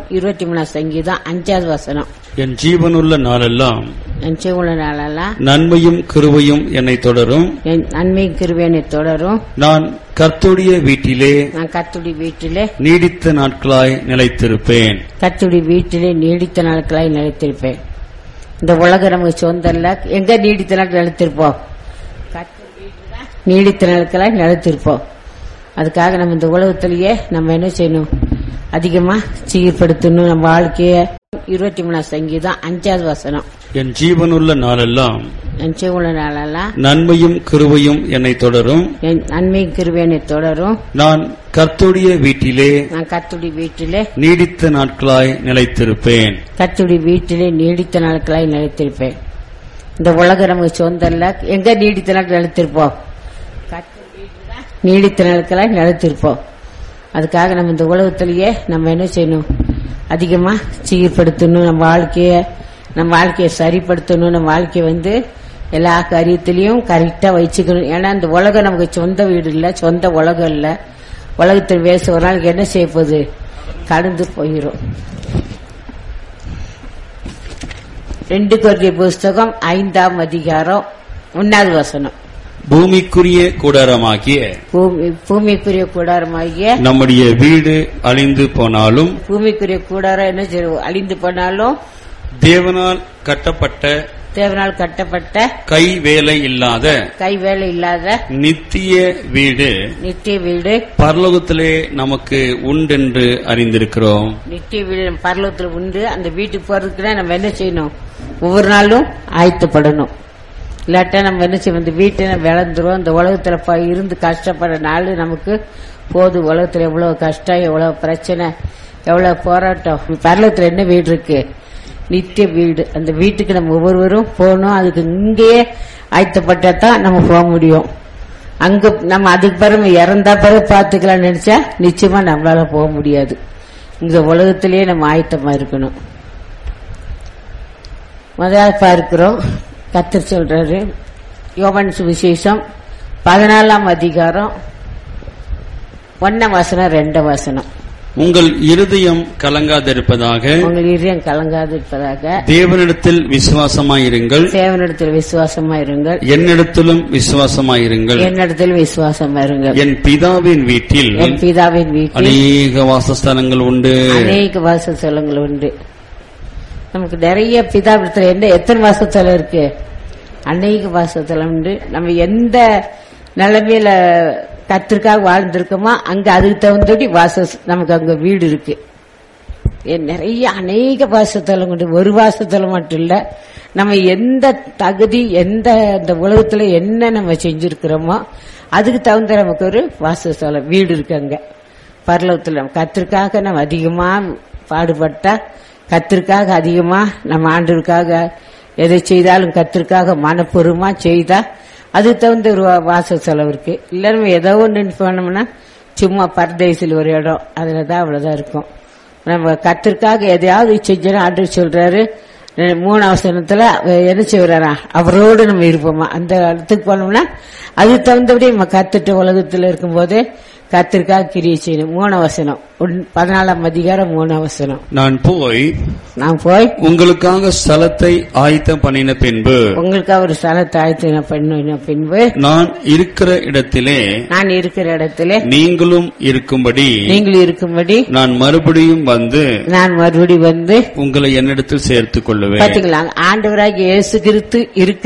இருபத்தி மூணாம் சங்கீதம் அஞ்சாவது வசனம் என் ஜீவனுள்ள நாளெல்லாம் நிச்சயமுள்ள நாளெல்லாம் நன்மையும் கிருபையும் என்னை தொடரும் என் நன்மை கிருவேனை தொடரும் நான் கர்த்தருடைய வீட்டிலே நான் கத்துடி வீட்டிலே நீடித்த நாட்களாய் நிலைத்திருப்பேன் கத்துடி வீட்டிலே நீடித்த நாட்களாய் நிலைத்திருப்பேன் இந்த உலகம் நமக்கு சொந்தம் இல்ல எங்க நீடித்த நாட்கள் நிலைத்திருப்போம் கர்த்தர் வீட்டில நீடித்த நாட்களாய் நிலைத்திருப்போம் அதுக்காக நம்ம இந்த உலகத்திலேயே நம்ம என்ன செய்யணும் அதிகமா சீர்படுத்தணும் நம்ம வாழ்க்கைய இருபத்தி மூணாம் சங்கீதம் அஞ்சாவது வசனம் என் ஜீவனுள்ள நாளெல்லாம் நிச்சயமுள்ள நாளெல்லாம் நன்மையும் கிருபையும் என்னை தொடரும் என் நன்மை கிருவேனை தொடரும் நான் கர்த்தருடைய வீட்டிலே நான் கத்துடி வீட்டிலே நீடித்த நாட்களாய் நிலைத்திருப்பேன் கத்துடி வீட்டிலே நீடித்த நாட்களாய் நிலைத்திருப்பேன் இந்த உலகம் நமக்கு சொந்தம் இல்ல எங்க நீடித்த நாட்கள் நிலைத்திருப்போம் கர்த்தர் வீட்டில நீடித்த நாட்களாய் நிலைத்திருப்போம் அதுக்காக நம்ம இந்த உலகத்திலேயே நம்ம என்ன செய்யணும் அதிகமா சீர்படுத்தணும் நம்ம வாழ்க்கைய நம்ம வாழ்க்கையை சரிப்படுத்தணும் நம்ம வாழ்க்கைய வந்து எல்லா காரியத்திலையும் கரெக்டா வச்சுக்கணும் ஏன்னா இந்த உலகம் நமக்கு சொந்த வீடு இல்ல சொந்த உலகம் இல்ல உலகத்தில் வேச ஒரு நாளைக்கு என்ன செய்ய போகுது கடந்து போயிடும் ரெண்டு கொரிய புஸ்தகம் ஐந்தாம் அதிகாரம் ஒன்னாவது வசனம் பூமிக்குரிய கூடாரமாகிய பூமி பூமிக்குரிய கூடாரமாகிய நம்முடைய வீடு அழிந்து போனாலும் பூமிக்குரிய கூடாரம் என்ன செய்யும் அழிந்து போனாலும் தேவனால் கட்டப்பட்ட தேவனால் கட்டப்பட்ட கை வேலை இல்லாத கை வேலை இல்லாத நித்திய வீடு நித்திய வீடு பரலோகத்திலே நமக்கு உண்டென்று அறிந்திருக்கிறோம் நித்திய வீடு நம்ம பரலோகத்தில் உண்டு அந்த வீட்டுக்கு போறதுக்குன்னா நம்ம என்ன செய்யணும் ஒவ்வொரு நாளும் ஆயத்தப்படணும் இல்லாட்டா நம்ம என்ன செய்வோம் இந்த வீட்டை நம்ம இழந்துரும் இந்த உலகத்துல ப- இருந்து கஷ்டப்படுற நாள் நமக்கு போது உலகத்துல எவ்வளவு கஷ்டம் எவ்வளவு பிரச்சனை எவ்வளவு போராட்டம் பரலோகத்துல என்ன வீடு இருக்கு நித்திய வீடு அந்த வீட்டுக்கு நம்ம ஒவ்வொருவரும் போகணும் அதுக்கு இங்கேயே ஆயத்தப்பட்டா தான் நம்ம போக முடியும் அங்க நம்ம அதுக்கு பிறகு இறந்தா பிறகு பார்த்துக்கலாம் நினைச்சா நிச்சயமா நம்மளால போக முடியாது இந்த உலகத்திலேயே நம்ம ஆயத்தமா இருக்கணும் முதல்ல பார்க்கிறோம் கத்தர் சொல்றாரு யோவன் சுவிசேஷம் பதினாலாம் அதிகாரம் ஒன்னாம் வசனம் ரெண்டாம் வசனம் உங்கள் இருதயம் கலங்காதிருப்பதாக உங்கள் இதயம் கலங்காது இருப்பதாக தேவனிடத்தில் விசுவாசமாயிருங்கள் தேவனிடத்தில் விசுவாசமா இருங்கள் என்னிடத்திலும் விசுவாசமாயிருங்கள் என்னிடத்தில் விசுவாசமா இருங்கள் என் பிதாவின் வீட்டில் என் பிதாவின் வீட்டில் அநேக வாசஸ்தலங்கள் உண்டு அநேக வாசஸ்தலங்கள் உண்டு நமக்கு நிறைய பிதாபிடத்துல என்ன எத்தனை வாசஸ்தலம் இருக்கு அநேக வாசஸ்தலம் உண்டு நம்ம எந்த நிலைமையில கத்திற்காக வாழ்ந்திருக்கோமோ அங்க அதுக்கு தகுந்தபடி வாச நமக்கு அங்க வீடு இருக்கு ஏன் நிறைய அநேக வாசத்தலம் உண்டு ஒரு வாசத்தலம் மட்டும் இல்ல நம்ம எந்த தகுதி எந்த இந்த உலகத்துல என்ன நம்ம செஞ்சிருக்கிறோமோ அதுக்கு தகுந்த நமக்கு ஒரு வாசஸ்தலம் வீடு இருக்கு அங்க பரலோகத்துல நம்ம கத்திற்காக நம்ம அதிகமா பாடுபட்டா கத்திற்காக அதிகமா நம்ம ஆண்டவருக்காக எதை செய்தாலும் கத்திற்காக மனப்பூர்வமா செய்தா அதுக்கு தகுந்த ஒரு வா- வாச செலவு இருக்கு இல்ல நம்ம ஏதோ ஒன்று பண்ணோம்னா சும்மா பரதேசில் ஒரு இடம் அதுல தான் அவ்வளவுதான் இருக்கும் நம்ம கத்திற்காக எதையாவது செஞ்சோன்னா ஆண்டவர் சொல்றாரு அஹ் மூணு அவசரத்துல என்ன செய்வாரா அவரோடு நம்ம இருப்போமா அந்த இடத்துக்கு போனோம்னா அதுக்கு தகுந்தபடி நம்ம கத்துட்டு உலகத்துல இருக்கும்போது கத்திற்காக கிரியை செய்யணும் மூணு அவசரம் பதினாலாம் அதிகாரம் மூணு அவசரம் நான் போய் நான் போய் உங்களுக்காக ஸ்தலத்தை ஆயத்தம் பண்ணின பின்பு உங்களுக்காக ஒரு ஸ்தலத்தை ஆயத்தின பண்ண பின்பு நான் இருக்கிற இடத்திலே நான் இருக்கிற இடத்துல நீங்களும் இருக்கும்படி நீங்கள் இருக்கும்படி நான் மறுபடியும் வந்து நான் மறுபடி வந்து உங்களை என்னிடத்தில் சேர்த்துக் கொள்ளுவேன் பாத்தீங்களா ஆண்டவராக இயேசு கிறிஸ்து இருக்கிற